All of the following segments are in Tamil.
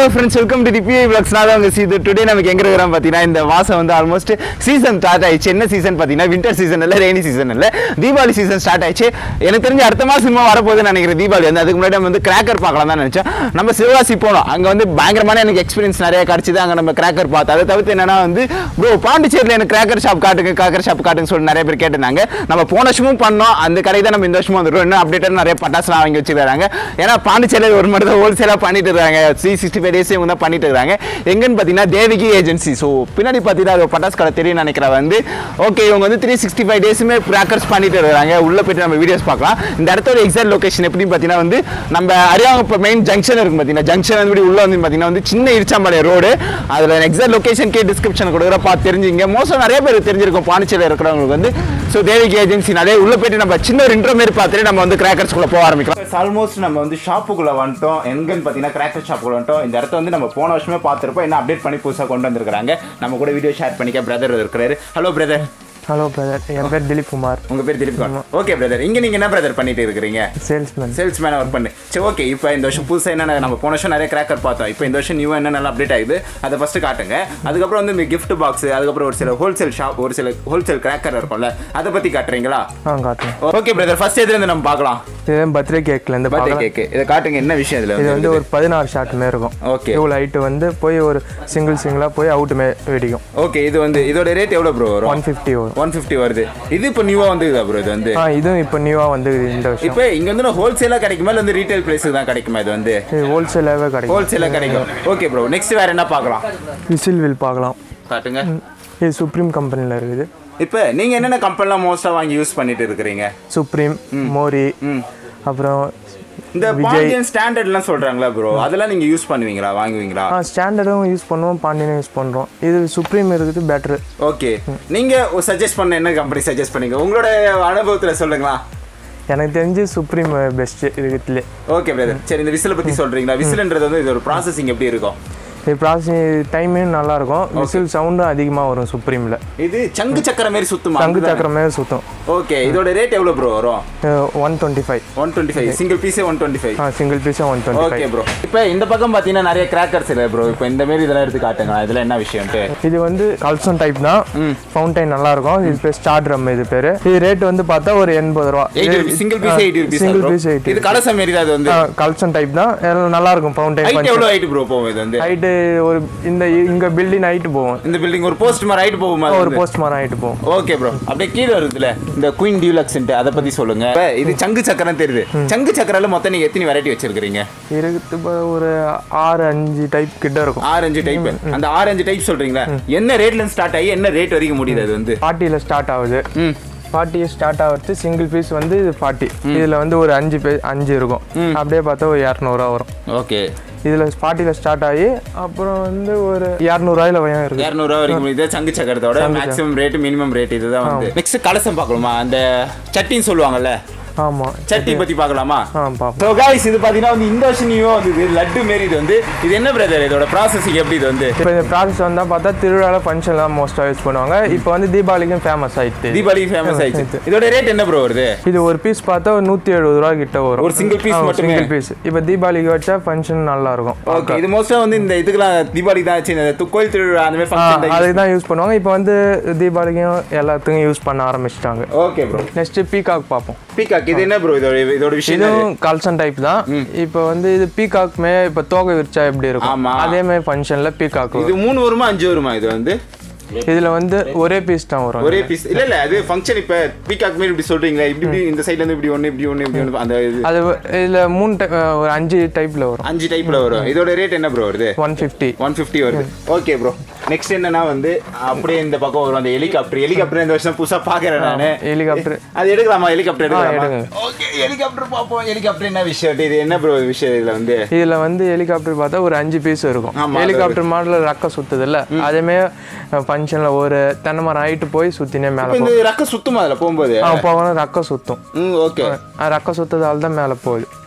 Friends welcome to DPI blogs நான் தான் உங்க சீது டுடே நமக்கு எங்க இருக்கிறோம் பார்த்தீங்கன்னா இந்த மாசம் வந்து ஆல்மோஸ்ட் சீசன் ஸ்டார்ட் ஆயிடுச்சு என்ன சீசன் பார்த்தீங்கன்னா வின்டர் சீசன் இல்லை ரெய்னி சீசன் இல்லை தீபாவளி சீசன் ஸ்டார்ட் ஆயிடுச்சு எனக்கு தெரிஞ்ச அடுத்த மாசம் சினிமா வரப்போகுதுன்னு நினைக்கிறேன் தீபாவளி வந்து அதுக்கு முன்னாடி நம்ம வந்து கிராக்கர் பார்க்கலாம் தான் நினைச்சோம் நம்ம சிவகாசி போனோம் அங்க வந்து பயங்கரமான எனக்கு எக்ஸ்பீரியன்ஸ் நிறைய கிடைச்சது அங்க நம்ம கிராக்கர் பார்த்தோம் அதை தவிர்த்து என்னன்னா வந்து ப்ரோ பாண்டிச்சேரியில் எனக்கு கிராக்கர் ஷாப் காட்டுங்க கிராக்கர் ஷாப் காட்டுங்க சொல்லி நிறைய பேர் கேட்டிருந்தாங்க நம்ம போன வருஷமும் பண்ணோம் அந்த கடை தான் நம்ம இந்த வருஷமும் வந்துடும் இன்னும் அப்டேட்டாக நிறைய பட்டாசுலாம் வாங்கி வச்சுக்கிறாங்க ஏன்னா பாண்டிச்சேரியில் ஒரு மட்டும் தான் ஹோல்சேலாக பண்ணிட்டு இருக்காங்க த்ரீ சிக்ஸ்டி ஃபைவ் டேஸ் இவங்க தான் பண்ணிட்டு இருக்காங்க எங்கன்னு பார்த்தீங்கன்னா தேவிகி ஏஜென்சி ஸோ பின்னாடி பார்த்தீங்கன்னா அது பட்டாசு கடை தெரியும் நினைக்கிறேன் வந்து ஓகே இவங்க வந்து த்ரீ சிக்ஸ்டி ஃபைவ் டேஸுமே கிராக்கர்ஸ் பண்ணிட்டு இருக்காங்க உள்ள போயிட்டு நம்ம வீடியோஸ் பார்க்கலாம் இந்த இடத்தோட எக்ஸாக்ட் லொகேஷன் எப்படின்னு பார்த்தீங்கன்னா வந்து நம்ம அறியாங்க இப்போ மெயின் ஜங்ஷன் இருக்கும் பார்த்தீங்கன்னா ஜங்ஷன் வந்து இப்படி உள்ள வந்து பார்த்தீங்கன்னா வந்து சின்ன இருச்சாம்பாளைய ரோடு அதில் எக்ஸாக்ட் லொகேஷன் கே டிஸ்கிரிப்ஷன் கொடுக்குற பார்த்து தெரிஞ்சுங்க மோஸ்ட்டாக நிறைய பேர் தெரிஞ்சிருக்கும் பாண்டிச்சேரியில் இருக்கிறவங்களுக்கு வந்து ஸோ தேவிகி ஏஜென்சி நிறைய உள்ள போயிட்டு நம்ம சின்ன ஒரு இன்ட்ரோ மாரி பார்த்துட்டு நம்ம வந்து கிராக்கர்ஸ்குள்ள போக ஆரம்பிக்கலாம் ஆல்மோஸ்ட் நம்ம வந்து ஷாப்புக்குள்ள வந்துட்டோம் எங்கன்னு பார்த்தீங்கன்னா கிராக்கர் ஷாப்புக்குள்ள வந்துட்டோம் இந்த இடத்த வந்து நம்ம போன வருஷமே பார்த்துருப்போம் என்ன அப்டேட் பண்ணி புதுசாக கொண்டு வந்திருக்காங்க நம்ம கூட வீடியோ ஷேர் பண்ணிக்க பிரதர் இருக்கிறாரு ஹலோ பிரதர் ஹலோ பிரதர் என் பேர் திலீப் குமார் உங்க பேர் திலீப் ஓகே பிரதர் இங்க நீங்க என்ன பிரதர் பண்ணிட்டு இருக்கிறீங்க சேல்ஸ்மேன் சேல்ஸ் மேன ஒர்க் பண்ணு சரி ஓகே இப்போ இந்த வருஷம் புதுசாக என்ன நம்ம போன வருஷம் நிறைய கிராக்கர் பார்த்தோம் இப்போ இந்த வருஷம் நியூவாக என்ன நல்லா அப்டேட் ஆகுது அதை ஃபஸ்ட்டு காட்டுங்க அதுக்கப்புறம் வந்து இந்த gift பாக்ஸ் அதுக்கப்புறம் ஒரு சில ஹோல்சேல் ஷாப் ஒரு சில ஹோல்சேல் கிராக்கர் இருக்கும்ல அதை பற்றி காட்டுறீங்களா ஆ காட்டுறேன் ஓகே பிரதர் ஃபர்ஸ்ட் எதுலேருந்து நம்ம பார்க்கலாம் இது பர்த்டே கேக்லேருந்து பர்த்டே பார்க்கலாம் கேக்கு இதை காட்டுங்க என்ன விஷயம் இதில் இது வந்து வந்து ஒரு பதினாறு ஷாட்டுமே இருக்கும் ஓகே இவ்வளோ ஹைட்டு வந்து போய் ஒரு சிங்கிள் சிங்கிளாக போய் அவுட்டுமே வெடிக்கும் ஓகே இது வந்து இதோட ரேட் எவ்வளோ ப்ரோ வரும் ஒன் ஃபிஃப்டி வரும் ஒன் ஃபிஃப்டி வருது இது இப்போ நியூவாக வந்துக்குதா ப்ரோ இது வந்து ஆ இதுவும் இப்போ நியூவாக வந்து இந்த வருஷம் இப்போ இங்க வந்து ஹோல்சேலாக கிடைக்குமா இல்லை வந்து ரீட்டைல் ப்ரைஸுக்கு தான் கிடைக்குமா இது வந்து இது ஹோல்சேலாகவே கிடைக்கும் ஹோல்சேலாக கிடைக்கும் ஓகே ப்ரோ நெக்ஸ்ட் வேற என்ன பார்க்கலாம் விசில் வில் பார்க்கலாம் காட்டுங்க இது சுப்ரீம் கம்பெனியில் இருக்குது இப்போ நீங்க என்னென்ன கம்பெனிலாம் மோஸ்டா வாங்கி யூஸ் பண்ணிட்டு இருக்கிறீங்க சுப்ரீம் மோரி ம். அப்புறம் இந்த பாண்டியன் ஸ்டாண்டர்ட்லாம் சொல்றாங்களா ப்ரோ அதெல்லாம் நீங்க யூஸ் பண்ணுவீங்களா வாங்குவீங்களா ஆ ஸ்டாண்டர்டும் யூஸ் பண்ணுவோம் பாண்டியனும் யூஸ் பண்ணுறோம் இது சுப்ரீம் இருக்குது பெட்ரு ஓகே நீங்க சஜஸ்ட் பண்ண என்ன கம்பெனி சஜஸ்ட் பண்ணீங்க உங்களோட அனுபவத்துல சொல்லுங்களா எனக்கு தெரிஞ்சு சுப்ரீம் பெஸ்ட்டு இருக்கிறதுலே ஓகே பிரதர் சரி இந்த விசில பத்தி சொல்றீங்களா விசில்ன்றது வந்து இது ஒரு ப்ராசஸிங் எப்படி இருக்கும் இது ப்ராசஸிங் டைமும் நல்லாயிருக்கும் விசில் சவுண்டும் அதிகமாக வரும் சுப்ரீமில் இது சங்கு சக்கர மாதிரி சுத்துமா தங்கு சக்கரமே சுத்தம் ஓகே இதோட ரேட் எவ்வளவு ப்ரோ வரும் one twenty five one twenty five single பீஸே ஒன் டுவெண்ட்டி ஃபைவ் ஆ சிங்கிள் பீஸே one twenty okay five bro இப்போ இந்த பக்கம் பார்த்தீங்கன்னா நிறைய கிராக்கர்ஸ் இல்லை ப்ரோ இப்போ இந்த மாதிரி இதெல்லாம் எடுத்து காட்டுங்க இதெல்லாம் என்ன விஷயம்ட்டு இது வந்து கல்சன் டைப் தான் ஃபவுண்டைன் நல்லா இருக்கும் இது பேர் ஸ்டார் ட்ரம் இது பேர் இது ரேட் வந்து பார்த்தா ஒரு எண்பது ரூபா eighty rupees single piece eighty rupees single piece eighty இது கலசம் மாரி தான் அது வந்து கல்சன் டைப் தான் எல்லாம் நல்லா இருக்கும் ஃபவுண்டைன் ஹைட் எவ்வளோ ஹைட் ப்ரோ போகும் இது வந்து ஹைட்டு ஒரு இந்த இங்க பில்டிங் ஹைட்டு போகும் இந்த பில்டிங் ஒரு போஸ்ட் மாதிரி ஹைட் போகுமா ஒரு போஸ்ட் மரம் ஹைட்டு போகும் ஓகே ப்ரோ அப்படியே கீழே வருதுல இந்த குயின் டியூலக்ஸ்ன்ட்டு அதை பத்தி சொல்லுங்க இப்ப இது சங்கு சக்கரம் தெரியுது சங்கு சக்கரால மொத்தம் நீங்க எத்தனை வெரைட்டி வச்சிருக்கீங்க இருக்குது இப்போ ஒரு ஆறு அஞ்சு டைப் கிட்ட இருக்கும் ஆரஞ்சு டைப் அந்த ஆரஞ்சு டைப் சொல்றீங்களா என்ன ரேட்ல இருந்து ஸ்டார்ட் ஆகி என்ன ரேட் வரைக்கும் முடியுது அது வந்து ஃபார்ட்டியில் ஸ்டார்ட் ஆகுது ம் ஃபார்ட்டி ஸ்டார்ட் ஆகிறது சிங்கிள் பீஸ் வந்து இது ஃபார்ட்டி இதில் வந்து ஒரு அஞ்சு பே அஞ்சு இருக்கும் அப்படியே பார்த்தா ஒரு இரநூறுவா வரும் ஓகே இதில் ஃபார்ட்டியில் ஸ்டார்ட் ஆகி அப்புறம் வந்து ஒரு இரநூறுவாயில் வயம் இருக்குது இரநூறுவா வரைக்கும் இது சங்கு சக்கரத்தோட மேக்ஸிமம் ரேட் மினிமம் ரேட் இதுதான் வந்து நெக்ஸ்ட் கலசம் பார்க்கலாமா அந்த சட்டின்னு சொல்லுவாங்கல்ல ஆமாம் சட்டி பத்தி பார்க்கலாமா ஆ பார்ப்போம் ஸோ காய்ஸ் இது பார்த்தீங்கன்னா வந்து இந்த வருஷம் நியூவா வந்து இது லட்டு மாரி இது வந்து இது என்ன பிரதர் இதோட ப்ராசஸிங் எப்படி இது வந்து இப்போ இந்த ப்ராசஸ் வந்தால் பார்த்தா திருவிழாவில் ஃபங்க்ஷன்லாம் மோஸ்ட்டாக யூஸ் பண்ணுவாங்க இப்போ வந்து தீபாவளிக்கும் ஃபேமஸ் ஆயிடுச்சு தீபாவளி ஃபேமஸ் ஆயிடுச்சு இதோட ரேட் என்ன ப்ரோ வருது இது ஒரு பீஸ் பார்த்தா ஒரு நூற்றி எழுபது ரூபா கிட்ட வரும் ஒரு single piece மட்டுமே? சிங்கிள் பீஸ் இப்போ தீபாவளிக்கு வச்சா ஃபங்க்ஷன் நல்லா இருக்கும் ஓகே இது மோஸ்டா வந்து இந்த இதுக்கெல்லாம் தீபாவளி தான் ஆச்சு இந்த து- கோயில் திருவிழா அந்த மாதிரி ஆ, ஃபங்க்ஷன் அதுக்கு தான் யூஸ் பண்ணுவாங்க இப்போ வந்து தீபாவளிக்கும் எல்லாத்துக்கும் யூஸ் பண்ண ஆரம்பிச்சிட்டாங்க ஓகே ப்ரோ நெக்ஸ்ட் பீகாக் பார்ப்போம் பீகாக் இது என்ன ப்ரோ இதோட இதோட விஷயம் என்ன? இதுவும் கல்சன் டைப் தான் இப்போ வந்து இது பீகாக்மே இப்போ தோகை விரிச்சா எப்படி இருக்கும் ஆமா. அதே மாதிரி ஃபங்க்ஷனில் பீகாக் இது மூணு வருமா அஞ்சு வருமா இது வந்து இதில் வந்து ஒரே பீஸ் தான் வரும் ஒரே பீஸ் இல்ல இல்ல அது ஃபங்க்ஷன் இப்ப பீகாக் மாதிரி இப்படி சொல்றீங்களா இப்படி இப்படி இந்த சைடுல இருந்து இப்படி ஒண்ணு இப்படி ஒண்ணு இப்படி ஒண்ணு அந்த இது அது இதில் மூணு type, அஹ், ஒரு அஞ்சு டைப்பில் வரும் அஞ்சு டைப்ல வரும் இதோட ரேட் என்ன ப்ரோ வருது ஒன் ஃபிஃப்டி ஒன் ஃபிஃப்டி வருது ஓகே ப்ரோ நெக்ஸ்ட் என்னன்னா வந்து அப்படியே இந்த பக்கம் வரும் அந்த ஹெலிகாப்டர் ஹெலிகாப்டர் இந்த வருஷம் புதுசா பாக்குறேன் நானு ஹெலிகாப்டர் அது எடுக்கலாமா ஹெலிகாப்டர் எடுக்கலாமா எடுங்க. ஓகே ஹெலிகாப்டர் பாப்போம் ஹெலிகாப்டர் என்ன விஷயம் இது என்ன ப்ரோ விஷயம் இதுல வந்து இதில் வந்து ஹெலிகாப்டர் பார்த்தா ஒரு அஞ்சு பீஸ் இருக்கும் ஆமா, அது ஹெலிகாப்டர் மாடலில் ரக்க சுத்துது இல்ல அதேமே ஃபங்க்ஷனில் ஒரு தென்னை மரம் ஹைட்டு போய் சுற்றினே மேலே இப்ப இந்த ரக்க சுத்துமா அதுல போகும்போது போகணும் ரக்க சுத்தும் ம் ஓகே அஹ் ரக்க சுத்ததால தான் மேலே போகுது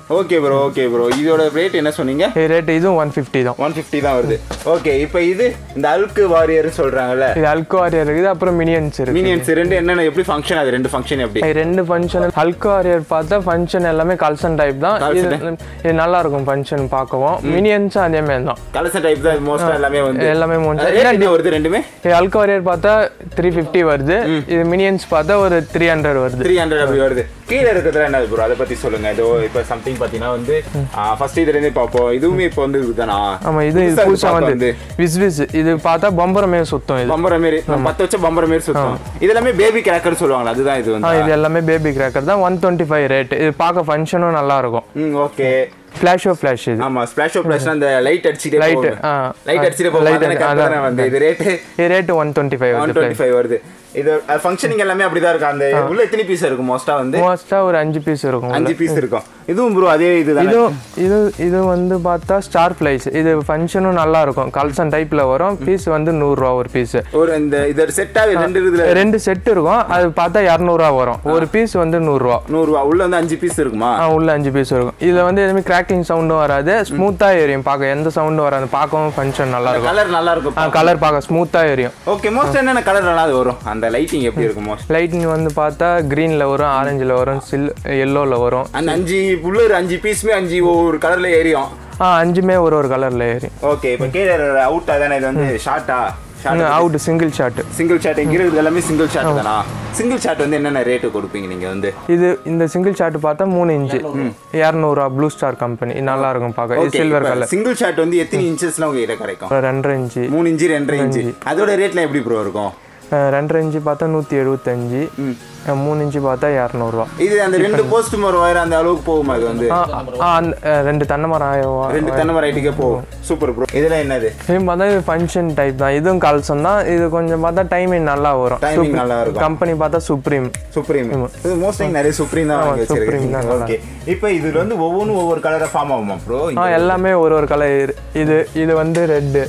ஓகே ப்ரோ ஓகே ப்ரோ இதோட ரேட் என்ன சொன்னீங்க ரேட் இதுவும் ஒன் ஃபிஃப்டி தான் ஒன் ஃபிஃப்டி தான் வருது ஓகே இப்போ இது இந்த அல்கு வாரியர் சொல்றாங்கல்ல இது அல்கோ வாரியர் இருக்குது அப்புறம் மினியன்ஸ் இருக்கு மீனியன்ஸ் ரெண்டு என்னென்ன எப்படி ஃபங்க்ஷன் அது ரெண்டு ஃபங்க்ஷன் எப்படி இது ரெண்டு ஃபங்க்ஷன் அல்கோ வாரியர் பார்த்தா ஃபங்க்ஷன் எல்லாமே கல்சன் டைப் தான் இது இது நல்லா இருக்கும் ஃபங்க்ஷன் பார்க்கவும் மினியன்ஸும் அதே மாதிரி தான் கலச டைப் தான் மோஸ்டா எல்லாமே வந்து எல்லாமே மூணு ரேட் என்ன வருது ரெண்டுமே இது அல்கோ வாரியர் பார்த்தா த்ரீ ஃபிஃப்டி வருது இது மினியன்ஸ் பார்த்தா ஒரு த்ரீ ஹண்ட்ரட் வருது த்ரீ ஹண்ட்ரட் அப்படி வருது கீழே இருக்கிறதுல என்ன ப்ரோ அதை பத்தி சொல்லுங்க இதோ இப்போ சம்திங் பார்த்தீங்கன்னா வந்து ஃபர்ஸ்ட் இதுல இருந்து பார்ப்போம் இதுவுமே இப்போ வந்து இதுதானா ஆமா இது இது புதுசா புதுசா பார்க்க வந்து விஸ் விஸ் இது பார்த்தா பம்பரமே சுத்தம் இது பம்பர மாரி நம்ம பத்து வச்ச பம்பர மாரி சுத்தம் இது எல்லாமே பேபி கிராக்கர் சொல்லுவாங்களா அதுதான் இது ஆ, வந்து இது எல்லாமே பேபி கிராக்கர் தான் ஒன் டுவெண்ட்டி ஃபைவ் ரேட் இது பார்க்க ஃபங்க்ஷனும் நல்லா இருக்கும் ம் ஓகே ஃப்ளாஷோ ஃப்ளாஷ் இது ஆமா ஸ்பிளாஷ் ஆஃப் பிளஸ்னா அந்த லைட் அடிச்சிட்டே லைட் போகும் ஆ லைட் அடிச்சிட்டே போகும் light அதானே அடி- correct தானே அதான். வந்து இது ரேட் இது rate one twenty five one வருது டுவெண்ட்டி ஃபைவ் வருது இது ஃபங்க்ஷனிங் எல்லாமே அப்படிதான் இருக்கும் அந்த உள்ள எத்தனை பீஸ் இருக்கும் மோஸ்டா வந்து மோஸ்ட்டாக ஒரு அஞ்சு பீஸ் இருக்கும் அஞ்சு பீஸ் இருக்கும் இதுவும் ப்ரோ அதே இதுதான் இது இது இது வந்து பார்த்தா ஸ்டார் ஃப்ளைஸ் இது ஃபங்க்ஷனும் நல்லா இருக்கும் கல்சன் டைப்ல வரும் பீஸ் வந்து நூறுரூவா ஒரு பீஸ் ஒரு இந்த இது செட்டாவே ரெண்டு இதுல ரெண்டு செட் இருக்கும் அது பார்த்தா இரநூறுவா வரும் ஒரு பீஸ் வந்து நூறுரூவா நூறுரூவா உள்ள வந்து அஞ்சு பீஸ் இருக்குமா ஆ உள்ள அஞ்சு பீஸ் இருக்கும் இதுல வந்து எதுவுமே கிராக்கிங் சவுண்டும் வராது ஸ்மூத்தா எரியும் பார்க்க எந்த சவுண்டும் வராது பார்க்கவும் ஃபங்க்ஷன் நல்லா இருக்கும் கலர் நல்லா இருக்கும் ஆ கலர் பார்க்க ஸ்மூத்தா எரியும் ஓகே மோஸ்ட் என்னென்ன கலர் நல்லா வரும் அந்த லைட்டிங் எப்படி இருக்கும் மோஸ்ட் லைட்டிங் வந்து பார்த்தா க்ரீனில் வரும் ஆரஞ்சில் வரும் சில் எல்லோவில் வரும் அந்த அஞ்சு உள்ள ஒரு அஞ்சு பீஸுமே அஞ்சு ஒவ்வொரு கலர்ல ஏறியும் ஆ அஞ்சுமே ஒரு ஒரு கலரில் ஏறி ஓகே இப்போ கீழே அவுட்டா தானே இது வந்து ஷார்ட்டா short out single shot single shot இங்க இருக்கிறது எல்லாமே சிங்கிள் ஷாட் தானா சிங்கிள் ஷாட் வந்து என்னென்ன ரேட்டு கொடுப்பீங்க நீங்க வந்து இது இந்த சிங்கிள் ஷாட் பார்த்தா மூணு இன்ச்சு இரநூறுவா ப்ளூ ஸ்டார் கம்பெனி நல்லா இருக்கும் பார்க்க இது சில்வர் கலர் சிங்கிள் ஷாட் வந்து எத்தனை இன்ச்சஸ்ல உங்க கிட்ட கிடைக்கும் ரெண்டரை இன்ச்சு மூணு இன்ச்சு ரெண்டரை இன்ச்சு அதோட ரேட்லாம் எப்படி ப்ரோ இருக்கும் அஹ் ரெண்டரை இன்ச்சு பார்த்தா நூற்றி எழுபத்தஞ்சு அஹ் மூணு இன்ச்சு பார்த்தா இரநூறுவா இது அந்த ரெண்டு போஸ்ட் மரம் வயர் அந்த அளவுக்கு போகுமா இது வந்து ஆ ஆ, அந்த அஹ் ரெண்டு தென்னை மரம் ஆயிரம் ரெண்டு தென்னை மரம் ஐட்டிக்கே போகும் சூப்பர் ப்ரோ இதெல்லாம் என்னது இது பார்த்தா இது ஃபங்க்ஷன் டைப் தான் இதுவும் கல்சம் தான் இது கொஞ்சம் பார்த்தா டைமிங் நல்லா வரும் டைமிங் நல்லா இருக்கும் கம்பெனி பார்த்தா சுப்ரீம் சுப்ரீம் இது மோஸ்ட்லி நிறைய சுப்ரீம் தான் வாங்கி Supreme வச்சிருக்கீங்க தான் ஓகே இப்போ இதுல வந்து ஒவ்வொன்றும் ஒவ்வொரு கலரா ஃபார்ம் ஆகுமா ப்ரோ ஆ எல்லாமே ஒரு ஒரு கலர் இது இது வந்து ரெட்டு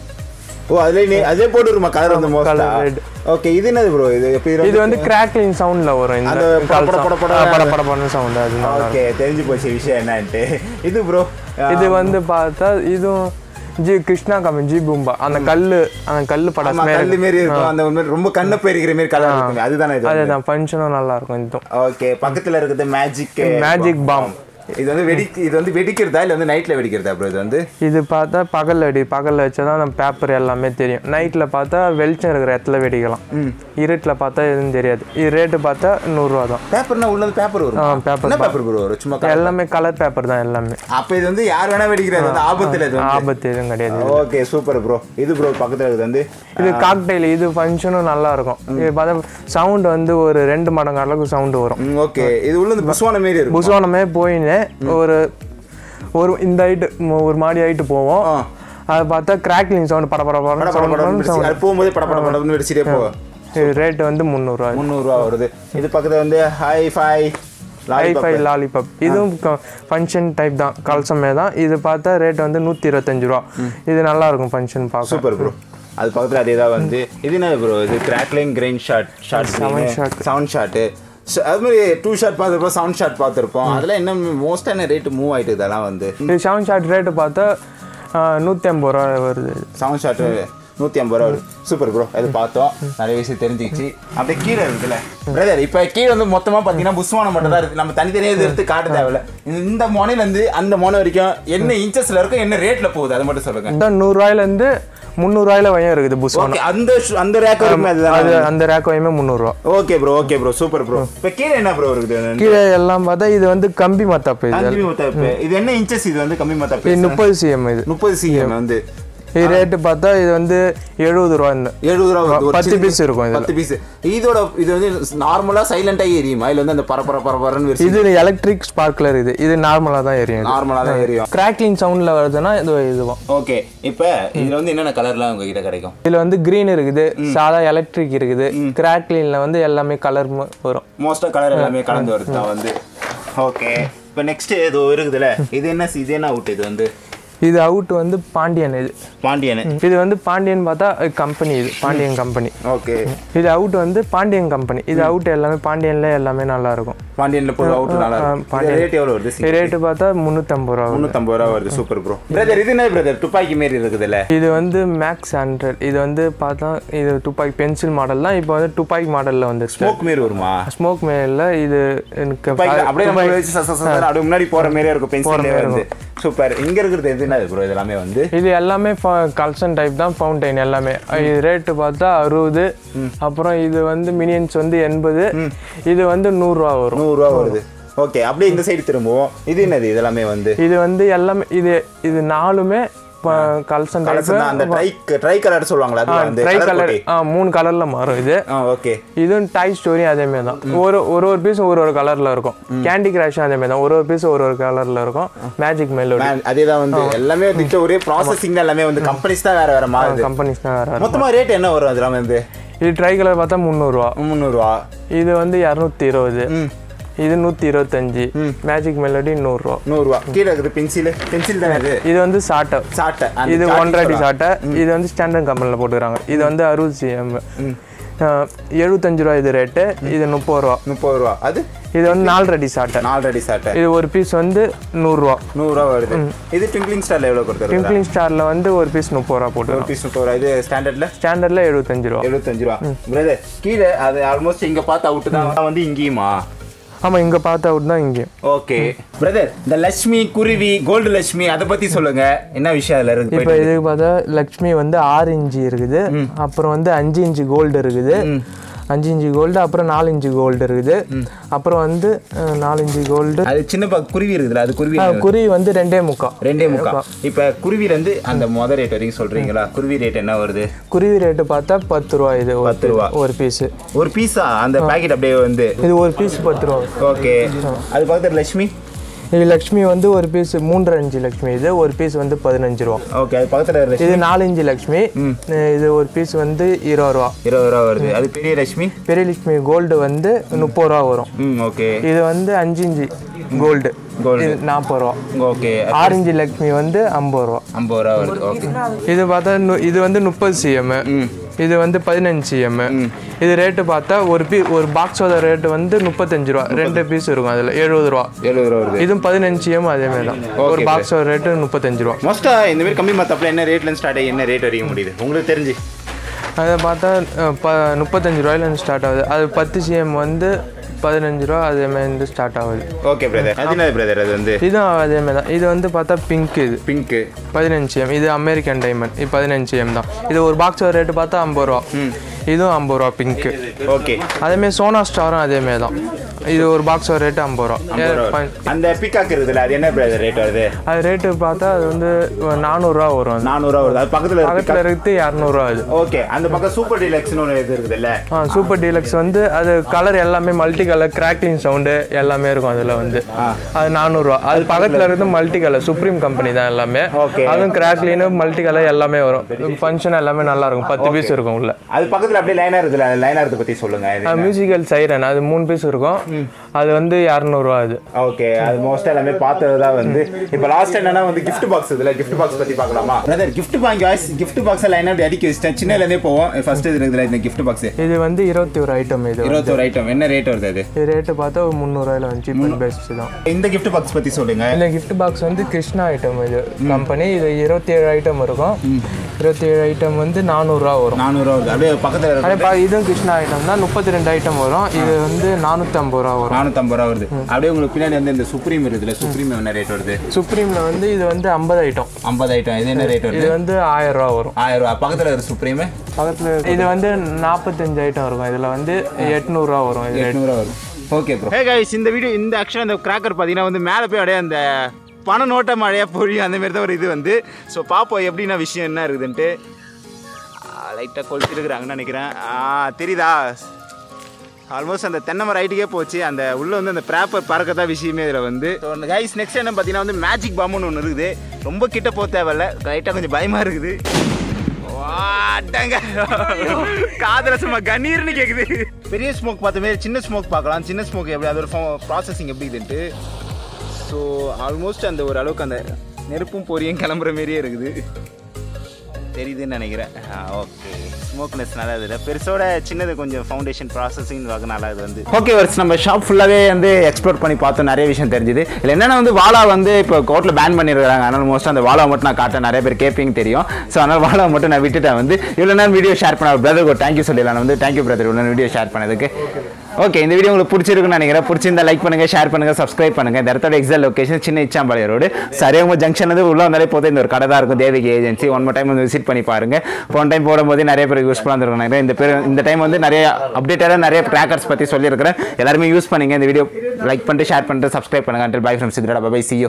ஓ அதுல நீ அதே போட்டுருமா கலர் வந்து மோஸ்டா colour red. ஓகே இது என்னது ப்ரோ இது எப்படி இது வந்து கிராக்லிங் சவுண்ட்ல வரும் இந்த அந்த பட பட பட பட பட பட பட சவுண்ட் அது நல்லா இருக்கும். ஓகே தெரிஞ்சு போச்சு விஷயம் என்னன்ட்டு இது ப்ரோ இது வந்து பார்த்தா இதுவும் ஜி கிருஷ்ணா கம்பெனி ஜி பூம்பா அந்த கல்லு அந்த கல்லு படம் ஆமா கல்லு மாரி இருக்கும் அந்த ஒரு மாதிரி ரொம்ப கண்ணை போயிருக்கிற மாதிரி கலர் இருக்கும் அதுதானே இது அதுதான் ஃபங்க்ஷனும் நல்லா இருக்கும் இதுவும் ஓகே பக்கத்துல இருக்குது மேஜிக் மேஜிக் பாம் இது வந்து வெடி இது வந்து வெடிக்கிறதா இல்ல வந்து நைட்ல வெடிக்கிறதா ப்ரோ இது வந்து இது பார்த்தா பகல்ல வெடி பகல்ல வச்சா தான் நம்ம பேப்பர் எல்லாமே தெரியும் நைட்டில் பார்த்தா வெளிச்சம் இருக்கிற இடத்துல வெடிக்கலாம் இருட்டில் பார்த்தா எதுவும் தெரியாது இது ரேட்டு பார்த்தா நூறுரூவா தான் பேப்பர்னா உள்ளது பேப்பர் வரும் ஆ, paper என்ன பேப்பர் ப்ரோ வரும் சும்மா colour. எல்லாமே கலர் பேப்பர் தான் எல்லாமே அப்ப இது வந்து யார் வேணா வெடிக்கிறது வந்து ஆபத்துல இது வந்து ஆபத்து எதுவும் கிடையாது ஓகே சூப்பர் ப்ரோ இது ப்ரோ பக்கத்துல இருக்குது வந்து இது காக்டைல் இது ஃபங்க்ஷனும் நல்லா இருக்கும் இது பார்த்தா சவுண்ட் வந்து ஒரு ரெண்டு மடங்கு அளவுக்கு சவுண்டு வரும் ஓகே இது உள்ள இந்த புஸ்வான மாரி இருக்கும் புஸ்வானமே போயின்னு ஒரு ஒரு இந்த ஹைட்டு ஒரு மாடி ஹைட்டு போவோம் ஆ. அதை பார்த்தா கிராக்லிங் சவுண்ட் பட பட பட பட பட பட வெடிச்சு- அது போகும்போது பட பட படம்னு வெடிச்சிட்டே போகும் ரேட்டு வந்து முந்நூறுரூவா முந்நூறுரூவா வருது இது பக்கத்துல வந்து ஹை ஃபை ஹைஃபை லாலிபாப் இதுவும் ஃபங்க்ஷன் டைப் தான் கல்சமே தான் இது பார்த்தா ரேட் வந்து நூற்றி இருபத்தஞ்சு ரூபா இது நல்லா இருக்கும் ஃபங்க்ஷன் பார்க்க சூப்பர் ப்ரோ அது பக்கத்துல அதே தான் வந்து இது என்ன ப்ரோ இது crackling grain shot shot shot. Sound shot அது மாதிரி டூ ஷாட் பார்த்துருப்போம் சவுண்ட் ஷாட் பார்த்துருப்போம் அதெல்லாம் என்ன மோஸ்ட்டாக என்ன ரேட்டு மூவ் ஆயிட்டு இதெல்லாம் வந்து இது செவன் ஷாட் ரேட்டு பார்த்தா நூற்றி ஐம்பது ரூபா வருது சவுண்ட் ஷாட்டு நூற்றி ஐம்பது ரூபா வருது சூப்பர் ப்ரோ அது பார்த்தோம் நிறைய விஷயம் தெரிஞ்சிச்சு அப்படியே கீழே இருக்குல்ல பிரதர் இப்போ கீழே வந்து மொத்தமாக பார்த்தீங்கன்னா புஸ்வானம் மட்டும் தான் இருக்குது நம்ம தனித்தனியாக இது எடுத்து காட்ட தேவையில்ல இந்த மொனையிலேருந்து அந்த மொனை வரைக்கும் என்ன இன்ச்சஸில் இருக்கும் என்ன ரேட்டில் போகுது அது மட்டும் சொல்லுங்க இந்த நூறுரூவாயிலேருந்து முந்நூறுரூவாயில வயம் இருக்குது புஸ்வானம் ஓகே அந்த ஷு- அந்த ரேக் வரைக்கும் அதுதான் அது அந்த ரேக் வயமே முந்நூறுரூவா okay bro okay bro super bro இப்போ கீழே என்ன ப்ரோ இருக்குது கீழே எல்லாம் பார்த்தா இது வந்து கம்பி மத்தாப்பு இது கம்மி மத்தாப்பு இது என்ன இன்ச்சஸ் இது வந்து கம்மி மத்தாப்பு இது முப்பது சிஎம் இது முப்பது சிஎம் வந்து இது ரேட்டு பார்த்தா இது வந்து எழுபது ரூபா இந்த எழுபது ரூபா வருது. ஒரு பத்து சின்ன- piece இருக்கும் இதுல. பத்து பீஸ் இதோட இது வந்து நார்மலா சைலண்டாக எரியுமா இல்ல வந்து அந்த பரபர பரபரன்னு இது எலக்ட்ரிக் ஸ்பார்க்லர் இது இது நார்மலாக தான் எரியும் நார்மலா தான் எரியும் கிராக்லிங் சவுண்டில் வருதுன்னா இது இதுவும் ஓகே இப்போ இதுல வந்து என்னென்ன கலர்லாம் உங்ககிட்ட கிடைக்கும் இதில் வந்து க்ரீன் இருக்குது சாதா எலக்ட்ரிக் இருக்குது கிராக்லினில் வந்து எல்லாமே கலர் வரும் மோஸ்டா கலர் எல்லாமே கலந்து வருது தான் வந்து ஓகே இப்போ நெக்ஸ்ட் ஏதோ இருக்குதுல்ல இது என்ன இது என்ன அவுட் இது வந்து இது அவுட் வந்து பாண்டியன் இது பாண்டியன் இது வந்து பாண்டியன் பார்த்தா கம்பெனி இது பாண்டியன் கம்பெனி ஓகே இது அவுட் வந்து பாண்டியன் கம்பெனி இது அவுட் எல்லாமே பாண்டியன்ல எல்லாமே நல்லா இருக்கும் பாண்டியன்ல போய் அவுட் நல்லா இருக்கும் ரேட் எவ்வளவு வருது ரேட்டு பார்த்தா முந்நூற்றம்பது ரூபா வரும். முந்நூற்றம்பது ரூபா வருது சூப்பர் ப்ரோ பிரதர் இது என்ன பிரதர் துப்பாக்கி மாரி இருக்குதுல்ல இது வந்து மேக்ஸ் ஹண்ட்ரட் இது வந்து பார்த்தா இது துப்பாக்கி பென்சில் மாடல் தான் இப்போ வந்து துப்பாக்கி மாடலில் வந்து ஸ்மோக் மாரி வருமா ஸ்மோக் மேல இது எனக்கு துப்பாக்கி அப்படியே நம்ம வச்சு ச- ச- ச- ச- அப்படியே முன்னாடி போற மாதிரியே இருக்கும் பென்சில் வந்து சூப்பர் இங்க இருக்கிறது எது என்ன ப்ரோ இது எல்லாமே வந்து இது எல்லாமே கல்சன் டைப் தான் ஃபவுண்டைன் எல்லாமே இது ரேட்டு பார்த்தா அறுபது அப்புறம் இது வந்து மினியன்ஸ் வந்து எண்பது இது வந்து நூறுரூவா வரும் நூறுரூவா வருது ஓகே அப்படியே இந்த சைடு திரும்புவோம் இது என்னது இது எல்லாமே வந்து இது வந்து எல்லாமே இது இது நாலுமே கல்சன் டைப் கலசம் தான் அந்த ட்ரை ட்ரை கலர் சொல்லுவாங்களா அது வந்து ட்ரை colour கலர் பொட்டி. ஆ மூணு கலரில் மாறும் இது ஆ ஓகே இதுவும் டாய் ஸ்டோரி அதே மாதிரி தான் ஒரு ஒரு ஒரு பீஸ் ஒரு ஒரு கலரில் இருக்கும் கேண்டி கிராஷும் அதே மாதிரி தான் ஒரு ஒரு பீஸ் ஒரு ஒரு கலரில் இருக்கும் மேஜிக் மெலோடி அதே தான் வந்து எல்லாமே வந்து ஒரே ப்ராசஸிங் தான் எல்லாமே வந்து கம்பெனிஸ் தான் வேற வேற மாறுது கம்பெனிஸ் தான் வேறு இருக்கும் மொத்தமா ரேட் என்ன வரும் அதெல்லாம் வந்து இது ட்ரை கலர் பார்த்தா முந்நூறுரூவா முந்நூறுரூவா இது வந்து இரநூத்தி இருபது இது நூற்றி இருபத்தஞ்சி மேஜிக் மெலடி நூறுரூவா நூறுரூவா கீழே இருக்குது பென்சில் பென்சில் தானே இது இது வந்து சாட்டை சாட்டை இது ஒன்றரை அடி சாட்டை இது வந்து ஸ்டாண்டர்ட் கம்பெனியில் போட்டுக்கிறாங்க இது வந்து அறுபது சிஎம் எழுபத்தஞ்சு ரூபா இது ரேட்டு இது முப்பது ரூபா முப்பது ரூபா அது இது வந்து நாலரை அடி சாட்டை நாலு அடி சாட்டை இது ஒரு பீஸ் வந்து நூறுரூவா நூறுரூவா வருது இது ட்விங்க்லிங் ஸ்டார்ல எவ்வளோ கொடுத்துருக்கு ட்விங்க்லிங் ஸ்டாரில் வந்து ஒரு பீஸ் முப்பது ரூபா போட்டு ஒரு பீஸ் முப்பது ரூபா இது ஸ்டாண்டர்ட்ல ஸ்டாண்டர்டில் எழுபத்தஞ்சு ரூபா எழுபத்தஞ்சு ரூபா பிரதர் கீழே அது ஆல்மோஸ்ட் இங்க பார்த்து அவுட் தான் வந்து இங்கேயுமா ஆமாம் இங்கே பார்த்த அவுட் தான் இங்கே ஓகே பிரதர் இந்த லட்சுமி குருவி கோல்டு லட்சுமி அதை பத்தி சொல்லுங்க என்ன விஷயம் அதுல இருக்கு இப்போ இதுக்கு பார்த்தா லக்ஷ்மி வந்து ஆறு இன்ச்சு இருக்குது அப்புறம் வந்து அஞ்சு இன்ச்சு கோல்டு இருக்குது அஞ்சு இன்ச்சு கோல்டு அப்புறம் நாலு இன்ச்சு கோல்டு இருக்குது அப்புறம் வந்து அஹ், நாலு இன்ச்சு கோல்டு அது சின்ன பா- குருவி இருக்குதுல அது குருவி குருவி வந்து ரெண்டே முக்கா ரெண்டே முக்கா இப்ப குருவில இருந்து அந்த மொத ரேட் வரைக்கும் சொல்றீங்களா குருவி ரேட் என்ன வருது குருவி ரேட்டு பார்த்தா பத்து ரூபா இது ஒரு பத்து ரூபா ஒரு பீஸு ஒரு பீஸா அந்த பாக்கெட் அப்படியே வந்து இது ஒரு பீஸ் பத்து ரூபா ஓகே அது பக்கத்துல லட்சுமி இது லக்ஷ்மி வந்து ஒரு பீஸ் மூன்றரை இன்ச்சு லக்ஷ்மி இது ஒரு பீஸ் வந்து பதினஞ்சு ரூபா ஓகே அது பக்கத்துல லட்சுமி இது நாலு இன்ச்சு லக்ஷ்மி இது ஒரு பீஸ் வந்து இருபது ரூபா இருபது ரூபா வருது அது பெரிய லட்சுமி பெரிய லக்ஷ்மி கோல்டு வந்து முப்பது ரூபா வரும் ம் ஓகே இது வந்து அஞ்சு இன்ச்சு கோல்டு Gold. இது நாற்பது ரூபா ஓகே ஆறு இன்ச்சு லக்ஷ்மி வந்து ஐம்பது ரூபா ஐம்பது ரூபா வருது ஓகே இது பார்த்தா நு- இது வந்து முப்பது சிஎம் இது வந்து பதினஞ்சு சிஎம் இது ரேட்டு பார்த்தா ஒரு பீ ஒரு பாக்ஸோட ரேட்டு வந்து முப்பத்தஞ்சு ரூபா ரெண்டு பீஸ் இருக்கும் அதில் எழுபது ரூபா எழுபது ரூபா வருது இதுவும் பதினஞ்சு சிஎம் அதே மாதிரி தான் ஒரு பாக்ஸோட ரேட்டு முப்பத்தஞ்சு ரூபா மோஸ்டா இந்த மாதிரி கம்மி மத்தப்பல என்ன ரேட்ல ஸ்டார்ட் ஆகி என்ன ரேட் வரைக்கும் முடியுது உங்களுக்கு தெரிஞ்சு அதை பார்த்தா அஹ், ப முப்பத்தஞ்சு ரூபாயிலேருந்து ஸ்டார்ட் ஆகுது அது பத்து சிஎம் வந்து பதினஞ்சு ரூபா அதே மாதிரி இருந்து ஸ்டார்ட் ஆகுது ஓகே பிரதர் அது என்ன பிரதர் அது வந்து இதுவும் அதே மாதிரி தான் இது வந்து பார்த்தா பிங்க் இது பிங்க் பதினஞ்சு எம் இது அமெரிக்கன் டைமண்ட் இது பதினஞ்சு எம் தான் இது ஒரு பாக்ஸோட ரேட்டு பார்த்தா ஐம்பது ரூபா இதுவும் ஐம்பது ரூபா பிங்க்கு ஓகே அதேமாரி சோனா ஸ்டாரும் அதேமாரி தான் இது ஒரு பாக்ஸோட ரேட்டு ஐம்பது ரூபா ஏ, ப- அந்த பிகாக் இருக்குதுல்ல அது என்ன பிரதர் ரேட் வருது அது ரேட்டு பார்த்தா அது வந்து நானூறுரூவா வரும் அது. நானூறுவா வருது அது பக்கத்துல இருக்கு பக்கத்தில் இருக்குது இரநூறுவா அது ஓகே அந்த பக்கம் சூப்பர் டீலக்ஸ்னு ஒன்று இது இருக்குதுல்ல ஆ சூப்பர் டீலக்ஸ் வந்து அது கலர் எல்லாமே மல்டி கலர் கிராக்லிங் சவுண்டு எல்லாமே இருக்கும் அதில் வந்து அது நானூறுரூவா அது பக்கத்தில் இருந்து மல்டி கலர் சுப்ரீம் கம்பெனி தான் எல்லாமே Okay. அதுவும் கிராக்லின்னு மல்டி கலர் எல்லாமே வரும் ஃபங்க்ஷன் எல்லாமே நல்லா இருக்கும் பத்து பீஸ் இருக்கும் உள்ள அது பக்கத்துல அப்படியே லைனா இருக்குதுல்ல அந்த லைனா இருக்கு பத்தி சொல்லுங்க இது மியூசிக்கல் சைரன் அது மூணு பீஸ் இருக்கும் அது வந்து இரநூறுவா அது ஓகே அது மோஸ்ட் எல்லாமே பார்த்தது தான் வந்து இப்போ லாஸ்ட் என்னன்னா வந்து gift பாக்ஸ் இதுல gift பாக்ஸ் பத்தி பார்க்கலாமா brother gift box guys gift box லைனா அப்படி அடிக்க வச்சிட்டேன் சின்னல இருந்தே போவோம் ஃபர்ஸ்ட் இது இருக்குதுல இந்த gift பாக்ஸ் இது வந்து இருபத்தி ஒரு ஐட்டம் இது இருபத்தோரு ஐட்டம் என்ன ரேட் வருது அது இது ரேட்டு பார்த்தா ஒரு முந்நூறுவாயில வந்து சீப் அண்ட் பெஸ்ட் தான் இந்த gift பாக்ஸ் பத்தி சொல்லுங்க இந்த gift பாக்ஸ் வந்து கிருஷ்ணா ஐட்டம் இது கம்பெனி இது இருபத்தி ஏழு ஐட்டம் இருக்கும் இருபத்தி ஏழு ஐட்டம் வந்து நானூறுரூவா வரும் நானூறுவா வருது அப்படியே பக்கத்துல இருக்கு அதே பா இதுவும் கிருஷ்ணா ஐட்டம் தான் முப்பத்தி ரெண்டு ஐட்டம் வரும் இது வந்து நானூற்றம்பது ரூபா வரும் நானூத்தம்பது ரூபா வருது அப்படியே உங்களுக்கு பின்னாடி வந்து இந்த சுப்ரீம் இருக்குதுல சுப்ரீம் என்ன ரேட் வருது சுப்ரீமில் வந்து இது வந்து ஐம்பது ஐட்டம் ஐம்பது ஐட்டம் இது என்ன ரேட் வருது இது வந்து ஆயிரம் ரூபா வரும் ஆயிரம் ரூபா பக்கத்துல இருக்கு சுப்ரீம் பக்கத்தில் இது வந்து நாற்பத்தஞ்சு ஐட்டம் இருக்கும் இதில் வந்து எட்நூறுரூவா வரும் இது ரேட் எட்நூறுவா வரும் ஓகே ப்ரோ ஹே கைஸ் இந்த வீடியோ இந்த ஆக்சுவலாக இந்த கிராக்கர் பார்த்தீங்கன்னா வந்து மேலே போய் அப்படியே அந்த பண நோட்ட மழையாக பொழியும் அந்த மாதிரி தான் ஒரு இது வந்து ஸோ பார்ப்போம் எப்படின்னா விஷயம் என்ன இருக்குதுன்ட்டு லைட்டாக கொளுத்திருக்கிறாங்கன்னு நினைக்கிறேன் ஆ தெரியுதா ஆல்மோஸ்ட் அந்த தென்னை மரம் ரைட்டுக்கே போச்சு அந்த உள்ள வந்து அந்த ப்ராப்பர் பறக்க தான் விஷயமே இதில் வந்து ஸோ அந்த கைஸ் நெக்ஸ்ட் என்ன பார்த்தீங்கன்னா வந்து மேஜிக் பாம்புன்னு ஒன்று இருக்குது ரொம்ப கிட்ட போக தேவையில்ல லைட்டாக கொஞ்சம் பயமாக இருக்குது வாட்டங்க காதல சும்மா கண்ணீர்னு கேக்குது பெரிய ஸ்மோக் பார்த்த மாதிரி சின்ன ஸ்மோக் பார்க்கலாம் சின்ன ஸ்மோக் எப்படி அதோட ப்ராசஸிங் எப்படி இதுன்ட்டு ஸோ ஆல்மோஸ்ட் அந்த ஒரு அளவுக்கு அந்த நெருப்பும் பொரியும் கிளம்புற மாரியே இருக்குது தெரியுதுன்னு நினைக்கிறேன் ஓகே ஸ்மோக்னஸ்னால அதில் பெருசோட சின்னது கொஞ்சம் ஃபவுண்டேஷன் ப்ராசஸிங் வகனால அது வந்து ஓகே வர்ஸ் நம்ம ஷாப் ஃபுல்லாகவே வந்து எக்ஸ்ப்ளோர் பண்ணி பார்த்தோம் நிறைய விஷயம் தெரிஞ்சுது இல்லை என்னென்ன வந்து வாழா வந்து இப்போ கோர்ட்டில் பேன் பண்ணியிருக்காங்க அதனால் மோஸ்ட்டாக அந்த வாழா மட்டும் நான் காட்டேன் நிறைய பேர் கேட்பீங்க தெரியும் ஸோ அதனால் வாழா மட்டும் நான் விட்டுட்டேன் வந்து இவ்வளோ நேரம் வீடியோ ஷேர் பண்ண பிரதருக்கு ஒரு தேங்க்யூ சொல்லிடலாம் நான் வந்து தேங்க்யூ பிரதர் இவ்வளோ வீடியோ ஷேர் பண்ணதுக்கு ஓகே இந்த வீடியோ உங்களுக்கு பிடிச்சிருக்குன்னு நினைக்கிறேன் பிடிச்சிருந்தா லைக் பண்ணுங்க ஷேர் பண்ணுங்க சப்ஸ்கிரைப் பண்ணுங்க இந்த இடத்தோட எக்ஸாக்ட் லொகேஷன் சின்ன இச்சாம்பாளைய ரோடு சரியாக ஜங்ஷன் வந்து உள்ள வந்தாலே போதும் இந்த ஒரு கடை தான் இருக்கும் தேவிகை ஏஜென்சி ஒன் மோர் டைம் வந்து விசிட் பண்ணி பாருங்க போன டைம் போடும்போது நிறைய பேர் யூஸ்ஃபுல்லாக இருந்திருக்கும் நினைக்கிறேன் இந்த பேர் இந்த டைம் வந்து நிறைய அப்டேட்டடாக நிறைய கிராக்கர்ஸ் பற்றி சொல்லியிருக்கிறேன் எல்லாருமே யூஸ் பண்ணுங்க இந்த வீடியோ லைக் பண்ணிட்டு ஷேர் பண்ணிட்டு சப்ஸ்கிரைப் பண்ணுங்க bye from Chitra bye C